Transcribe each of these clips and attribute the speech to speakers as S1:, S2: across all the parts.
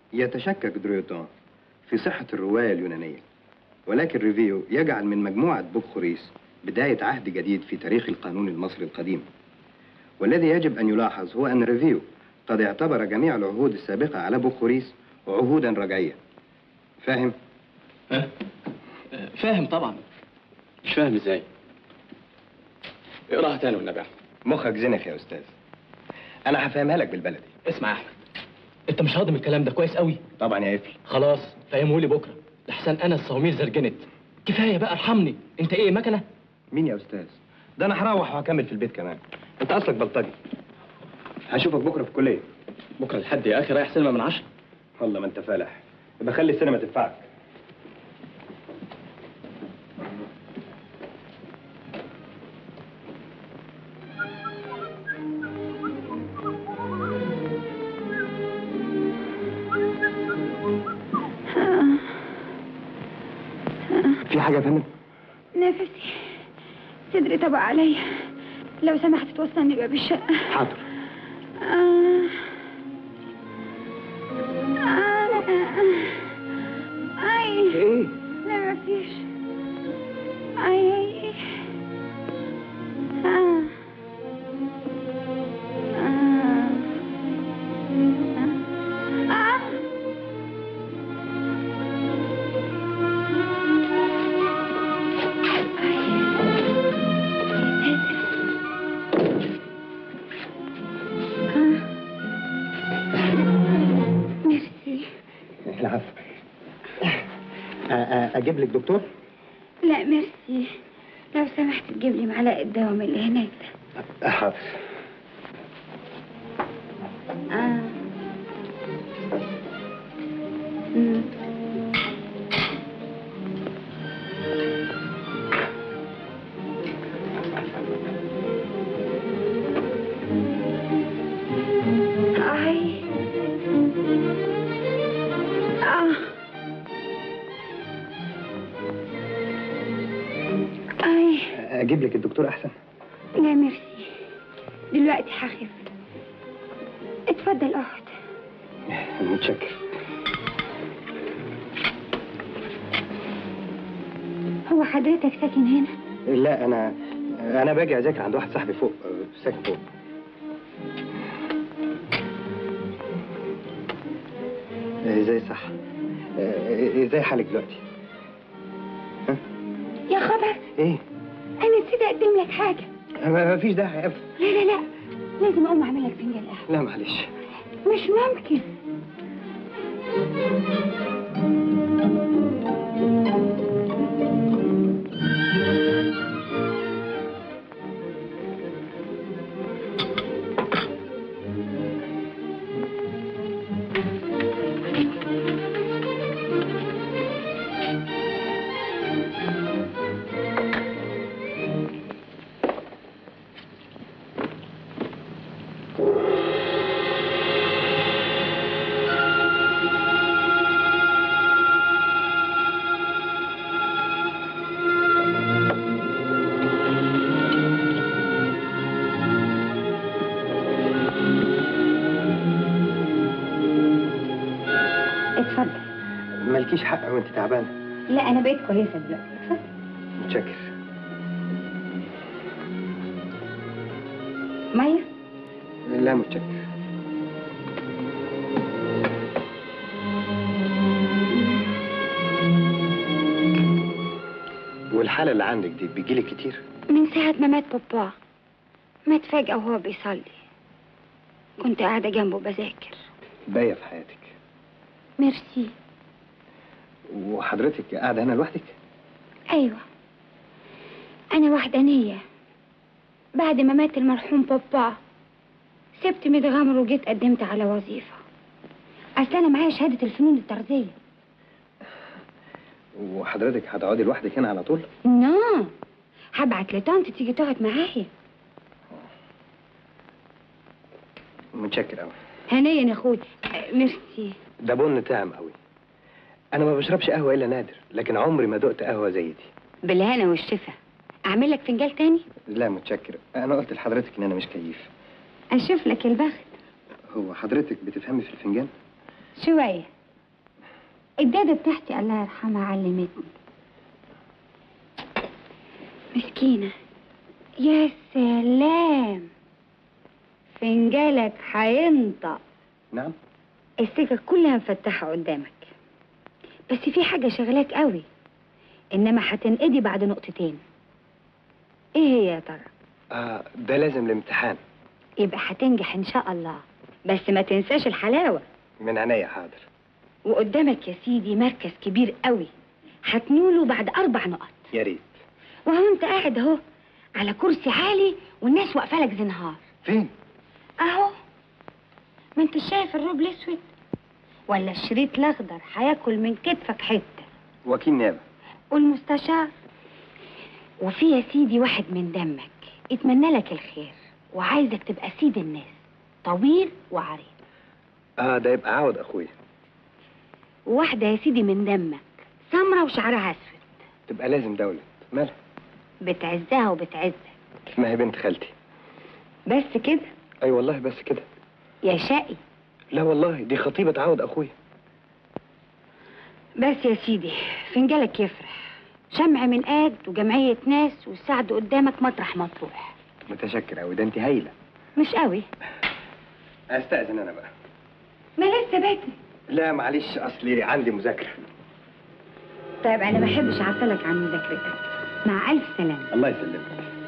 S1: يتشكك دريوتون في صحة الرواية اليونانية ولكن ريفيو يجعل من مجموعة بوخوريس بداية عهد جديد في تاريخ القانون المصري القديم والذي يجب أن يلاحظ هو أن ريفيو قد اعتبر جميع العهود السابقة على بوخوريس عهودا رجعية فاهم؟
S2: ها؟ فاهم طبعا مش فاهم ازاي اقراها تاني والنبي يا احمد
S1: مخك زنخ يا أستاذ أنا هفهمها لك بالبلدي
S2: اسمع يا احمد انت مش هاضم الكلام ده كويس قوي
S1: طبعا يا قفل
S2: خلاص فهمه لي بكره لحسن انا الصواميل زرجنت كفايه بقى ارحمني انت ايه مكنه
S1: مين يا أستاذ؟ ده أنا هروح وهكمل في البيت كمان أنت أصلك بلطجي هشوفك بكرة في الكلية
S2: بكره الحد يا اخي رايح سينما من عشرة
S1: والله ما أنت فالح يبقى خلي السينما تنفعك في حاجة يا فندم؟
S3: نفسي صدري طبق عليا لو سمحت توصلني باب الشقة
S1: حاضر
S3: آه. آه. أي
S1: إيه؟
S3: لا مفيش أي أي آه. آه. آه. ميرسي
S1: العفو أ- أ- أجيب لك دكتور؟
S3: لا ميرسي لو سمحت تجيب لي معلقة دواء من اللي هناك ده
S1: حاضر
S3: آه. مم. آي. آه. آي.
S1: أجيب لك الدكتور أحسن؟
S3: لا ميرسي دلوقتي هخف اتفضل اقعد
S1: متشكر
S3: هو حضرتك ساكن هنا
S1: لا أنا أنا باجي أذاكر عند واحد صاحبي فوق ساكن فوق ازاي صح ازاي حالك دلوقتي
S3: يا خبر
S1: ايه
S3: انا نسيت اقدم لك حاجه
S1: ما ما فيش داعي يا ابني
S3: لا لا لا لازم اقوم اعمل لك فنجان قهوه
S1: لا معلش
S3: مش ممكن اتفضل
S1: مالكيش حق وانت تعبانه
S3: لا انا بقيت كويسه دلوقتي اتفضل
S1: متشكر
S3: ميه
S1: لا متشكر والحالة اللي عندك دي بيجيلك كتير؟
S3: من ساعه ما مات بابا مات فجاه وهو بيصلي كنت قاعده جنبه بذاكر
S1: باقية في حياتك
S3: ميرسي
S1: وحضرتك قاعدة هنا لوحدك؟
S3: ايوه انا وحدانيه بعد ما مات المرحوم بابا سبت متغامر وجيت قدمت على وظيفه اصل انا معايا شهاده الفنون الطرديه
S1: وحضرتك هتقعدي لوحدك هنا على طول؟
S3: نو هبعت لطنط تيجي تقعد معايا
S1: متشكر قوي
S3: هنيا يا اخوي آه، ميرسي
S1: ده بن طعم قوي انا ما بشربش قهوة الا نادر لكن عمري ما دقت قهوة زي دي
S3: بالهنا والشفا اعمل لك فنجان تاني
S1: لا متشكر انا قلت لحضرتك ان انا مش كيف
S3: اشوف لك البخت
S1: هو حضرتك بتفهمي في الفنجان؟
S3: شويه الدادة بتاعتي الله يرحمها علمتني مسكينة يا سلام فنجالك هينطق
S1: نعم
S3: السكك كلها مفتحة قدامك بس في حاجة شغلاك قوي إنما هتنقدي بعد نقطتين إيه هي يا ترى؟
S1: آه ده لازم الامتحان
S3: يبقى هتنجح إن شاء الله بس ما تنساش الحلاوة
S1: من عينيا حاضر
S3: وقدامك يا سيدي مركز كبير قوي هتنوله بعد أربع نقط
S1: يا ريت
S3: وهو أنت قاعد أهو على كرسي عالي والناس واقفة لك زنهار
S1: فين
S3: أهو ما أنت شايف الروب الأسود ولا الشريط الأخضر هياكل من كتفك حتة
S1: وكيل نيابه
S3: والمستشار وفي يا سيدي واحد من دمك يتمنى لك الخير وعايزك تبقى سيد الناس طويل وعريض
S1: اه ده يبقى عوض اخويا
S3: وواحدة يا سيدي من دمك سمرة وشعرها أسود
S1: تبقى لازم دولة مالها
S3: بتعزها وبتعزك
S1: ما هي بنت خالتي
S3: بس كده
S1: اي والله بس كده
S3: يا شقي
S1: لا والله دي خطيبة عوض اخويا
S3: بس يا سيدي فنجالك يفرح شمع من قاد وجمعية ناس والسعد قدامك مطرح ما تروح
S1: متشكر اوي ده انت هايلة
S3: مش قوي
S1: استأذن انا بقى
S3: ما لسه باكي
S1: لا معلش اصلي عندي مذاكرة
S3: طيب انا ما بحبش اعطلك عن مذاكرتك مع الف سلامة
S1: الله يسلمك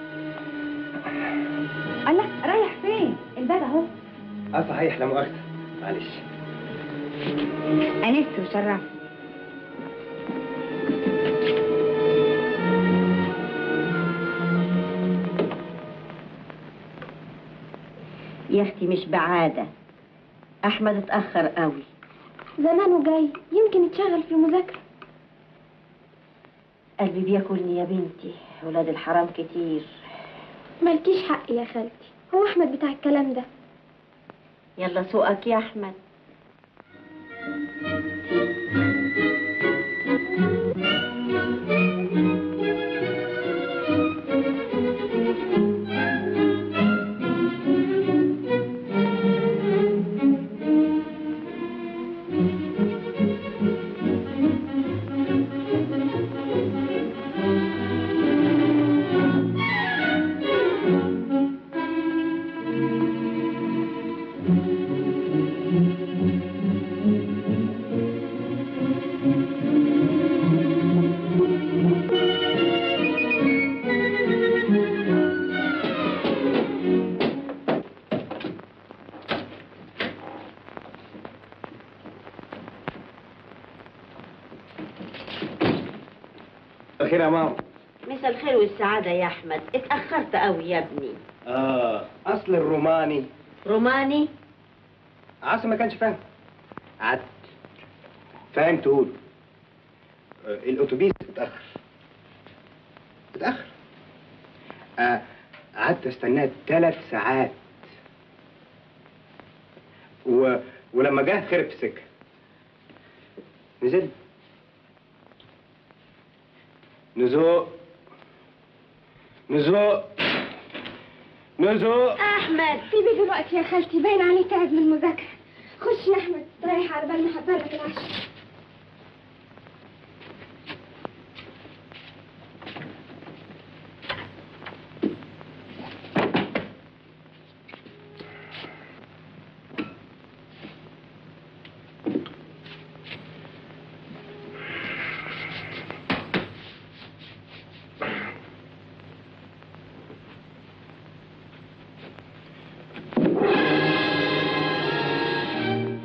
S3: الله رايح فين الباب اهو
S1: اه صحيح لا مؤاخذة معلش
S3: انست وشرفت
S4: يا اختي مش بعادة احمد اتأخر قوي
S5: زمانه جاي يمكن يتشغل في المذاكرة
S4: قلبي بياكلني يا بنتي ولاد الحرام كتير
S5: مالكيش حق يا خالتي هو احمد بتاع الكلام ده
S4: يلا سوقك يا احمد
S1: اخير يا ماما
S4: مسا الخير والسعادة يا احمد اتأخرت قوي يا ابني
S1: اه اصل الروماني
S4: روماني
S1: عاصم ما كانش فاهم قعدت فاهم تقول آه الاتوبيس اتاخر اتاخر آه قعدت استناه ثلاث ساعات و... ولما جه خرب في السكه نزلت نزوق نزوق نزوق
S4: احمد
S5: سيبي دلوقتي يا خالتي باين عليه تعب من المذاكرة خش يا احمد رايح على بال ما احضر لك العشاء